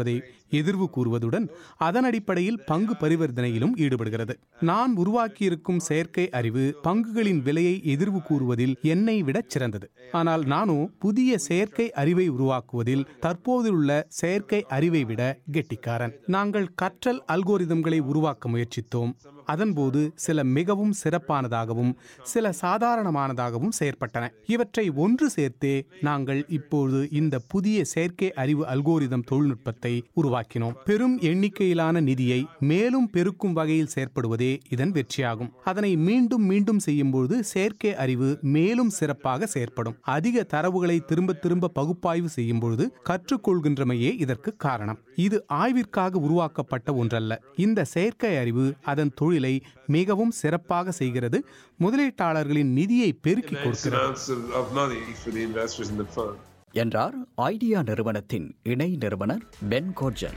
எதிர்வு கூறுவதுடன் அதன் அடிப்படையில் பங்கு பரிவர்த்தனையிலும் ஈடுபடுகிறது நான் உருவாக்கியிருக்கும் செயற்கை அறிவு பங்குகளின் விலையை எதிர்வு கூறுவதில் என்னை விட சிறந்தது ஆனால் நானோ புதிய செயற்கை அறிவை உருவாக்குவதில் தற்போதுள்ள செயற்கை அறிவை விட கெட்டிக்காரன் நாங்கள் கற்றல் அல்கோரிதம்களை உருவாக்க முயற்சித்தோம் அதன்போது சில மிகவும் சிறப்பானதாகவும் சில சாதாரணமானதாகவும் செயற்பட்டன இவற்றை ஒன்று சேர்த்தே நாங்கள் இப்போது இந்த புதிய செயற்கை அறிவு அல்கோரிதம் தொழில்நுட்பத்தை உருவாக்கினோம் பெரும் எண்ணிக்கையிலான நிதியை மேலும் பெருக்கும் வகையில் செயற்படுவதே இதன் வெற்றியாகும் அதனை மீண்டும் மீண்டும் செய்யும்போது செயற்கை அறிவு மேலும் சிறப்பாக செயற்படும் அதிக தரவுகளை திரும்ப திரும்ப பகுப்பாய்வு செய்யும் பொழுது கற்றுக்கொள்கின்றமையே இதற்கு காரணம் இது ஆய்விற்காக உருவாக்கப்பட்ட ஒன்றல்ல இந்த செயற்கை அறிவு அதன் தொழிலை மிகவும் சிறப்பாக செய்கிறது முதலீட்டாளர்களின் நிதியை பெருக்கிக் கொடுக்கிறது amounts of, of money for the investors in the fund. என்றார் ஐடியா நிறுவனத்தின் இணை நிறுவனர் பென் கோர்ஜன்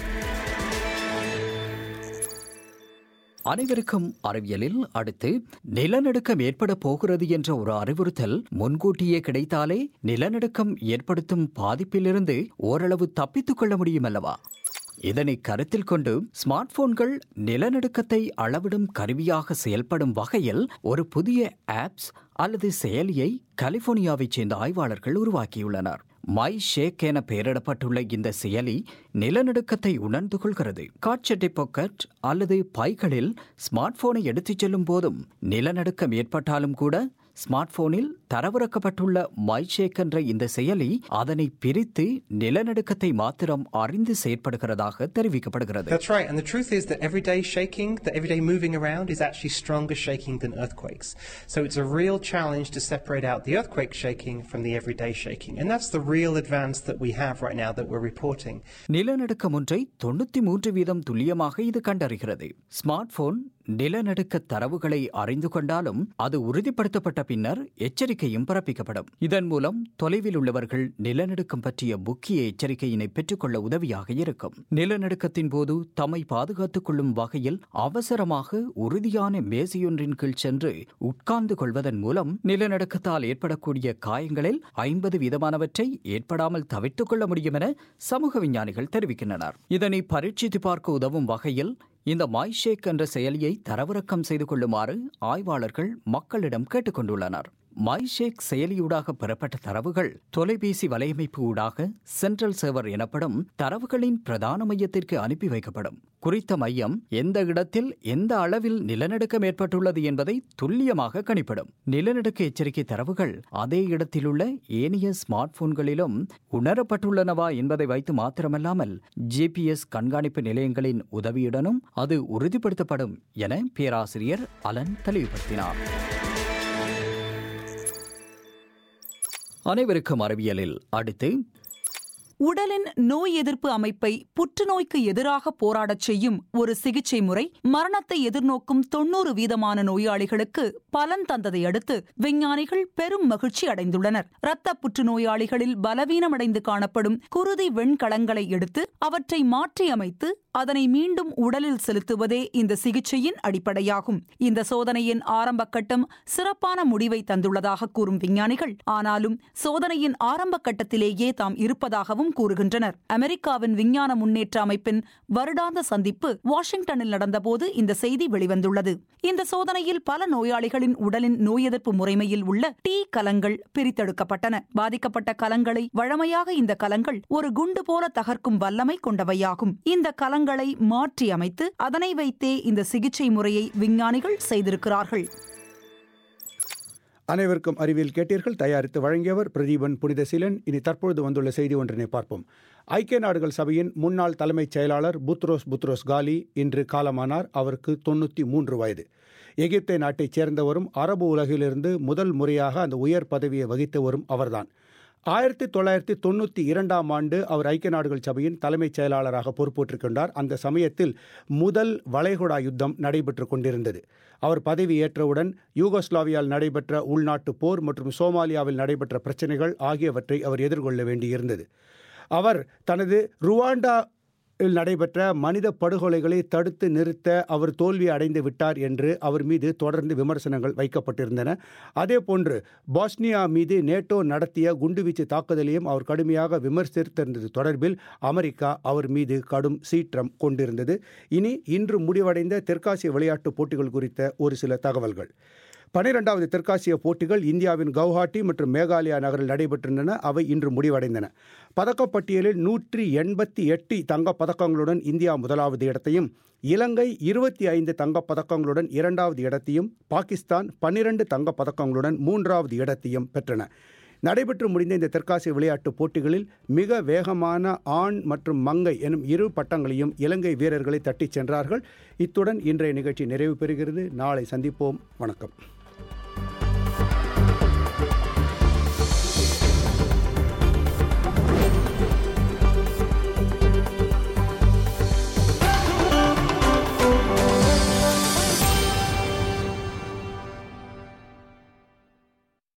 அனைவருக்கும் அறிவியலில் அடுத்து நிலநடுக்கம் ஏற்பட போகிறது என்ற ஒரு அறிவுறுத்தல் முன்கூட்டியே கிடைத்தாலே நிலநடுக்கம் ஏற்படுத்தும் பாதிப்பிலிருந்து ஓரளவு தப்பித்துக் கொள்ள முடியும் அல்லவா இதனை கருத்தில் கொண்டு ஸ்மார்ட் போன்கள் நிலநடுக்கத்தை அளவிடும் கருவியாக செயல்படும் வகையில் ஒரு புதிய ஆப்ஸ் அல்லது செயலியை கலிபோர்னியாவைச் சேர்ந்த ஆய்வாளர்கள் உருவாக்கியுள்ளனர் மை ஷேக் என பெயரிடப்பட்டுள்ள இந்த செயலி நிலநடுக்கத்தை உணர்ந்து கொள்கிறது காட்சட்டை பாக்கெட் அல்லது பைகளில் ஸ்மார்ட் போனை எடுத்துச் செல்லும் போதும் நிலநடுக்கம் ஏற்பட்டாலும் கூட ஸ்மார்ட் போனில் தரவிறக்கப்பட்டுள்ள மைஷேக் என்ற இந்த செயலி அதனை பிரித்து நிலநடுக்கத்தை மாத்திரம் அறிந்து செயற்படுகிறதாக தெரிவிக்கப்படுகிறது That's right. And the truth is that everyday shaking, that everyday moving around is actually stronger shaking than earthquakes. So it's a real challenge to separate out the earthquake shaking from the everyday shaking. And that's the real advance that we have right now that we're reporting. நிலநடுக்கம் ஒன்றை தொண்ணூத்தி மூன்று வீதம் துல்லியமாக இது கண்டறிகிறது ஸ்மார்ட் போன் நிலநடுக்க தரவுகளை அறிந்து கொண்டாலும் அது உறுதிப்படுத்தப்பட்ட பின்னர் எச்சரிக்கையும் பிறப்பிக்கப்படும் இதன் மூலம் தொலைவில் உள்ளவர்கள் நிலநடுக்கம் பற்றிய முக்கிய எச்சரிக்கையினை பெற்றுக்கொள்ள உதவியாக இருக்கும் நிலநடுக்கத்தின் போது தம்மை பாதுகாத்துக் கொள்ளும் வகையில் அவசரமாக உறுதியான மேசையொன்றின் கீழ் சென்று உட்கார்ந்து கொள்வதன் மூலம் நிலநடுக்கத்தால் ஏற்படக்கூடிய காயங்களில் ஐம்பது வீதமானவற்றை ஏற்படாமல் தவிர்த்துக் கொள்ள முடியும் என சமூக விஞ்ஞானிகள் தெரிவிக்கின்றனர் இதனை பரீட்சித்து பார்க்க உதவும் வகையில் இந்த மைஷேக் என்ற செயலியை தரவிறக்கம் செய்து கொள்ளுமாறு ஆய்வாளர்கள் மக்களிடம் கேட்டுக்கொண்டுள்ளனர் மைஷேக் செயலியூடாக பெறப்பட்ட தரவுகள் தொலைபேசி வலையமைப்பு ஊடாக சென்ட்ரல் சர்வர் எனப்படும் தரவுகளின் பிரதான மையத்திற்கு அனுப்பி வைக்கப்படும் குறித்த மையம் எந்த இடத்தில் எந்த அளவில் நிலநடுக்கம் ஏற்பட்டுள்ளது என்பதை துல்லியமாக கணிப்பிடும் நிலநடுக்க எச்சரிக்கை தரவுகள் அதே இடத்திலுள்ள ஏனைய ஸ்மார்ட் போன்களிலும் உணரப்பட்டுள்ளனவா என்பதை வைத்து மாத்திரமல்லாமல் ஜிபிஎஸ் கண்காணிப்பு நிலையங்களின் உதவியுடனும் அது உறுதிப்படுத்தப்படும் என பேராசிரியர் அலன் தெளிவுபடுத்தினார் அனைவருக்கும் அறிவியலில் அடுத்து உடலின் நோய் எதிர்ப்பு அமைப்பை புற்றுநோய்க்கு எதிராக போராடச் செய்யும் ஒரு சிகிச்சை முறை மரணத்தை எதிர்நோக்கும் தொன்னூறு வீதமான நோயாளிகளுக்கு பலன் தந்ததை அடுத்து விஞ்ஞானிகள் பெரும் மகிழ்ச்சி அடைந்துள்ளனர் இரத்த புற்றுநோயாளிகளில் பலவீனமடைந்து காணப்படும் குருதி வெண்கலங்களை எடுத்து அவற்றை மாற்றியமைத்து அதனை மீண்டும் உடலில் செலுத்துவதே இந்த சிகிச்சையின் அடிப்படையாகும் இந்த சோதனையின் ஆரம்ப கட்டம் சிறப்பான முடிவை தந்துள்ளதாக கூறும் விஞ்ஞானிகள் ஆனாலும் சோதனையின் ஆரம்ப கட்டத்திலேயே தாம் இருப்பதாகவும் கூறுகின்றனர் அமெரிக்காவின் விஞ்ஞான முன்னேற்ற அமைப்பின் வருடாந்த சந்திப்பு வாஷிங்டனில் நடந்தபோது இந்த செய்தி வெளிவந்துள்ளது இந்த சோதனையில் பல நோயாளிகளின் உடலின் நோய் எதிர்ப்பு முறைமையில் உள்ள டி கலங்கள் பிரித்தெடுக்கப்பட்டன பாதிக்கப்பட்ட கலங்களை வழமையாக இந்த கலங்கள் ஒரு குண்டு போல தகர்க்கும் வல்லமை கொண்டவையாகும் இந்த கலங்களை மாற்றி அமைத்து அதனை வைத்தே இந்த சிகிச்சை முறையை விஞ்ஞானிகள் செய்திருக்கிறார்கள் அனைவருக்கும் அறிவியல் கேட்டீர்கள் தயாரித்து வழங்கியவர் பிரதீபன் புனிதசீலன் இனி தற்பொழுது வந்துள்ள செய்தி ஒன்றினை பார்ப்போம் ஐக்கிய நாடுகள் சபையின் முன்னாள் தலைமைச் செயலாளர் புத்ரோஸ் புத்ரோஸ் காலி இன்று காலமானார் அவருக்கு தொண்ணூற்றி மூன்று வயது எகிப்தை நாட்டைச் சேர்ந்தவரும் அரபு உலகிலிருந்து முதல் முறையாக அந்த உயர் பதவியை வகித்தவரும் அவர்தான் ஆயிரத்தி தொள்ளாயிரத்தி தொண்ணூற்றி இரண்டாம் ஆண்டு அவர் ஐக்கிய நாடுகள் சபையின் தலைமைச் செயலாளராக பொறுப்பேற்றுக் கொண்டார் அந்த சமயத்தில் முதல் வளைகுடா யுத்தம் நடைபெற்று கொண்டிருந்தது அவர் பதவி ஏற்றவுடன் யூகோஸ்லாவியால் நடைபெற்ற உள்நாட்டு போர் மற்றும் சோமாலியாவில் நடைபெற்ற பிரச்சனைகள் ஆகியவற்றை அவர் எதிர்கொள்ள வேண்டியிருந்தது அவர் தனது ருவாண்டா இல் நடைபெற்ற மனித படுகொலைகளை தடுத்து நிறுத்த அவர் தோல்வி அடைந்து விட்டார் என்று அவர் மீது தொடர்ந்து விமர்சனங்கள் வைக்கப்பட்டிருந்தன அதேபோன்று பாஸ்னியா மீது நேட்டோ நடத்திய குண்டுவீச்சு தாக்குதலையும் அவர் கடுமையாக விமர்சித்திருந்தது தொடர்பில் அமெரிக்கா அவர் மீது கடும் சீற்றம் கொண்டிருந்தது இனி இன்று முடிவடைந்த தெற்காசிய விளையாட்டுப் போட்டிகள் குறித்த ஒரு சில தகவல்கள் பனிரெண்டாவது தெற்காசிய போட்டிகள் இந்தியாவின் கவுஹாட்டி மற்றும் மேகாலயா நகரில் நடைபெற்றிருந்தன அவை இன்று முடிவடைந்தன பதக்கப்பட்டியலில் நூற்றி எண்பத்தி எட்டு தங்கப் பதக்கங்களுடன் இந்தியா முதலாவது இடத்தையும் இலங்கை இருபத்தி ஐந்து தங்கப் பதக்கங்களுடன் இரண்டாவது இடத்தையும் பாகிஸ்தான் பன்னிரண்டு தங்கப் பதக்கங்களுடன் மூன்றாவது இடத்தையும் பெற்றன நடைபெற்று முடிந்த இந்த தெற்காசிய விளையாட்டுப் போட்டிகளில் மிக வேகமான ஆண் மற்றும் மங்கை எனும் இரு பட்டங்களையும் இலங்கை வீரர்களை தட்டிச் சென்றார்கள் இத்துடன் இன்றைய நிகழ்ச்சி நிறைவு பெறுகிறது நாளை சந்திப்போம் வணக்கம்